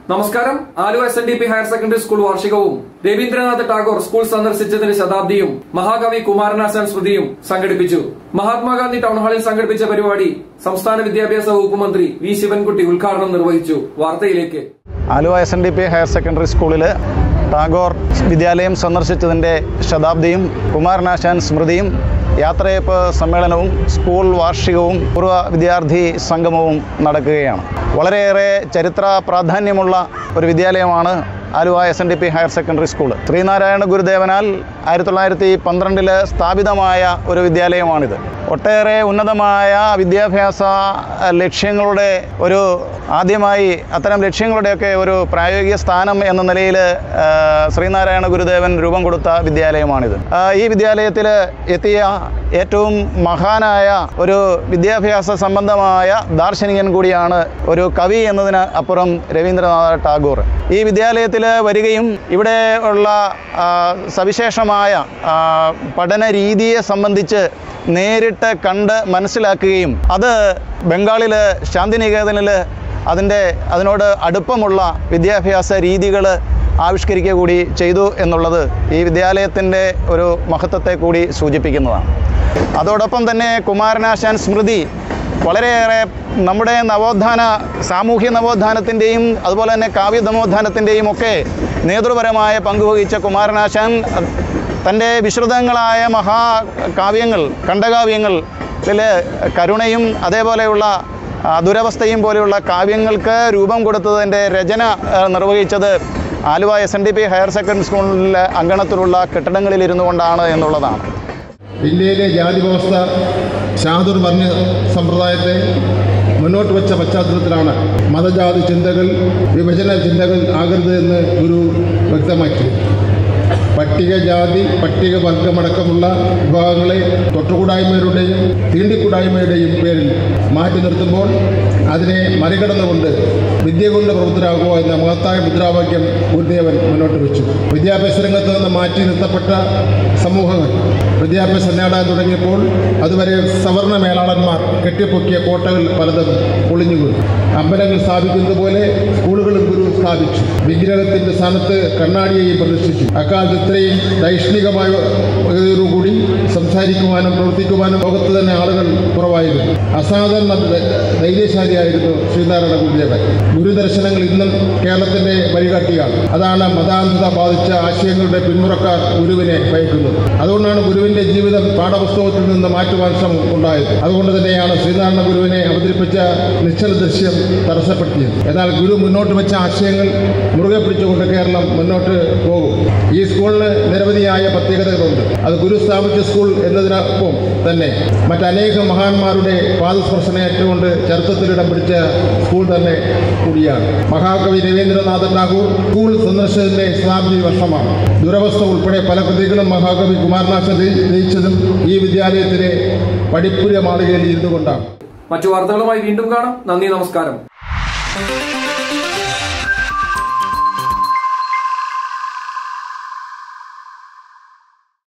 നമസ്കാരം Aluva S N D P higher secondary school വാർഷികവും Rabindranath Tagore school സന്ദർശിച്ചതിന്റെ ശതാബ്ദിയും മഹാകവി കുമാരനാശാൻ സ്മൃതിയും സംഘടിപ്പിച്ചു മഹാത്മാഗാന്ധി ടൗൺ ഹാളിൽ സംഘടിപ്പിച്ച പരിപാടി സംസ്ഥാന വിദ്യാഭ്യാസ വകുപ്പ് മന്ത്രി വി ശിവൻകുട്ടി ഉദ്ഘാടനം നിർവഹിച്ചു വാർത്തയിലേക്ക് Aluva S N D P higher secondary സ്കൂളിൽ ടാഗോർ വിദ്യാലയം സന്ദർശിച്ചതിൻ്റെ ശതാബ്ദിയും കുമാരനാശാൻ സ്മൃതിയും യാത്രയപ്പ് സമ്മേളനവും സ്കൂൾ വാർഷികവും പൂർവ്വ വിദ്യാർത്ഥി സംഗമവും നടക്കുകയാണ് വളരെയേറെ ചരിത്ര പ്രാധാന്യമുള്ള ഒരു വിദ്യാലയമാണ് Aluva S N D P higher secondary school Sreenarayana ഗുരുദേവനാൽ ആയിരത്തി തൊള്ളായിരത്തി പന്ത്രണ്ടിൽ സ്ഥാപിതമായ ഒരു വിദ്യാലയമാണിത് ഒട്ടേറെ ഉന്നതമായ വിദ്യാഭ്യാസ ലക്ഷ്യങ്ങളുടെ ഒരു ആദ്യമായി അത്തരം ലക്ഷ്യങ്ങളുടെയൊക്കെ ഒരു പ്രായോഗിക സ്ഥാനം എന്ന നിലയിൽ ശ്രീനാരായണ ഗുരുദേവൻ രൂപം കൊടുത്ത വിദ്യാലയമാണിത് ആ, ഈ വിദ്യാലയത്തിൽ എത്തിയ ഏറ്റവും മഹാനായ ഒരു വിദ്യാഭ്യാസ സംബന്ധമായ ദാർശനികൻ കൂടിയാണ് ഒരു കവി എന്നതിന് അപ്പുറം രവീന്ദ്രനാഥ ടാഗോർ ഈ വിദ്യാലയത്തിൽ വരികയും ഇവിടെ ഉള്ള ആ, സവിശേഷമായ ആ, പഠന രീതിയെ സംബന്ധിച്ച് നേരിട്ട് കണ്ട് മനസ്സിലാക്കുകയും അത് ബംഗാളിൽ ശാന്തിനികേതനിൽ അതിൻ്റെ അതിനോട് അടുപ്പമുള്ള വിദ്യാഭ്യാസ രീതികൾ ആവിഷ്കരിക്കുക കൂടി ചെയ്തു എന്നുള്ളത് ഈ വിദ്യാലയത്തിൻ്റെ ഒരു മഹത്വത്തെ കൂടി സൂചിപ്പിക്കുന്നതാണ് അതോടൊപ്പം തന്നെ കുമാരനാശാൻ സ്മൃതി വളരെയേറെ നമ്മുടെ നവോത്ഥാന സാമൂഹ്യ നവോത്ഥാനത്തിൻ്റെയും അതുപോലെ തന്നെ കാവ്യ നവോത്ഥാനത്തിൻ്റെയും ഒക്കെ നേതൃപരമായ പങ്കുവഹിച്ച കുമാരനാശാൻ തൻ്റെ വിശ്രുതങ്ങളായ മഹാകാവ്യങ്ങൾ ഖണ്ഡകാവ്യങ്ങളിൽ കരുണയും അതേപോലെയുള്ള ആ, ദുരവസ്ഥയും പോലെയുള്ള കാവ്യങ്ങൾക്ക് രൂപം കൊടുത്തതിൻ്റെ രചന ആ, നിർവഹിച്ചത് Aluva S N D P higher secondary സ്കൂളിലെ അങ്കണത്തിലുള്ള കെട്ടിടങ്ങളിൽ ഇരുന്നു കൊണ്ടാണ് എന്നുള്ളതാണ് ഇന്ത്യയിലെ ജാതി വ്യവസ്ഥ ചാതുർവർണ്ണ സമ്പ്രദായത്തെ മുന്നോട്ട് വെച്ച പശ്ചാത്തലത്തിലാണ് മതജാതി ചിന്തകൾ വിഭജന ചിന്തകൾ ആകരുത് എന്ന് ഗുരു വ്യക്തമാക്കി പട്ടികജാതി പട്ടികവർഗമടക്കമുള്ള വിഭാഗങ്ങളെ തൊട്ടുകൂടായ്മയുടെയും തീണ്ടിക്കൂടായ്മയുടെയും പേരിൽ മാറ്റി നിർത്തുമ്പോൾ അതിനെ മറികടന്നുകൊണ്ട് വിദ്യ കൊണ്ട് പ്രവൃത്തരാകുക എന്ന മഹത്തായ മുദ്രാവാക്യം ഗുരുദേവൻ മുന്നോട്ട് വെച്ചു വിദ്യാഭ്യാസ രംഗത്ത് നിന്ന് മാറ്റി നിർത്തപ്പെട്ട സമൂഹങ്ങൾ വിദ്യാഭ്യാസം നേടാൻ തുടങ്ങിയപ്പോൾ അതുവരെ സവർണ മേലാളന്മാർ കെട്ടിപ്പൊക്കിയ കോട്ടകൾ പലതും പൊളിഞ്ഞുപോയി അമ്പലങ്ങൾ സ്ഥാപിക്കുന്നത് പോലെ സ്കൂളുകളും ഗുരു സ്ഥാപിച്ചു വിഗ്രഹത്തിന്റെ സ്ഥാനത്ത് കണ്ണാടിയെയും പ്രതിഷ്ഠിച്ചു അക്കാലത്ത് ഇത്രയും ദൈഷ്ണികമായ കൂടി സംസാരിക്കുവാനും പ്രവർത്തിക്കുവാനും ലോകത്ത് തന്നെ ആളുകൾ കുറവായിരുന്നു അസാധാരണ ധ- ധൈര്യശാലിയായിരുന്നു ശ്രീനാരായണ ഗുരുദേവൻ ഗുരുദർശനങ്ങൾ ഇന്നും കേരളത്തിന്റെ വഴികാട്ടിയാണ് അതാണ് മതാന്ധത ബാധിച്ച ആശയങ്ങളുടെ പിന്മുറക്കാർ ഗുരുവിനെ ഭയക്കുന്നത് അതുകൊണ്ടാണ് ഗുരുവിന്റെ ജീവിതം പാഠപുസ്തകത്തിൽ നിന്ന് മാറ്റുവാൻ ശ്രമം ഉണ്ടായത് അതുകൊണ്ട് തന്നെയാണ് ശ്രീനാരായണ ഗുരുവിനെ അവതരിപ്പിച്ച നിശ്ചല ദൃശ്യം തടസ്സപ്പെടുത്തിയത് എന്നാൽ ഗുരു മുന്നോട്ട് വെച്ച ആശയങ്ങൾ മുറുകെ പിടിച്ചുകൊണ്ട് കേരളം മുന്നോട്ട് പോകും ഈ സ്കൂളിന് നിരവധിയായ പ്രത്യേകതകളുണ്ട് അത് ഗുരു സ്ഥാപിച്ച സ്കൂൾ എന്നതിനൊപ്പം തന്നെ മറ്റനേകം മഹാന്മാരുടെ പാദസ്പർശനം ഏറ്റുകൊണ്ട് ചരിത്രത്തിൽ ഇടം പിടിച്ച സ്കൂൾ തന്നെ കൂടിയാണ് മഹാകവി രവീന്ദ്രനാഥ ടാഗോർ സ്കൂൾ സന്ദർശനത്തിന്റെ ശതാബ്ദി വർഷമാണ് ദുരവസ്ഥ ഉൾപ്പെടെ പല കൃതികളും മഹാകവി കുമാരനാശൻ രചി- രചിച്ചതും ഈ വിദ്യാലയത്തിലെ പഠിപ്പുര മാളികയിൽ ഇരുന്നു കൊണ്ടാണ് മറ്റു വാർത്തകളുമായി വീണ്ടും കാണാം നന്ദി നമസ്കാരം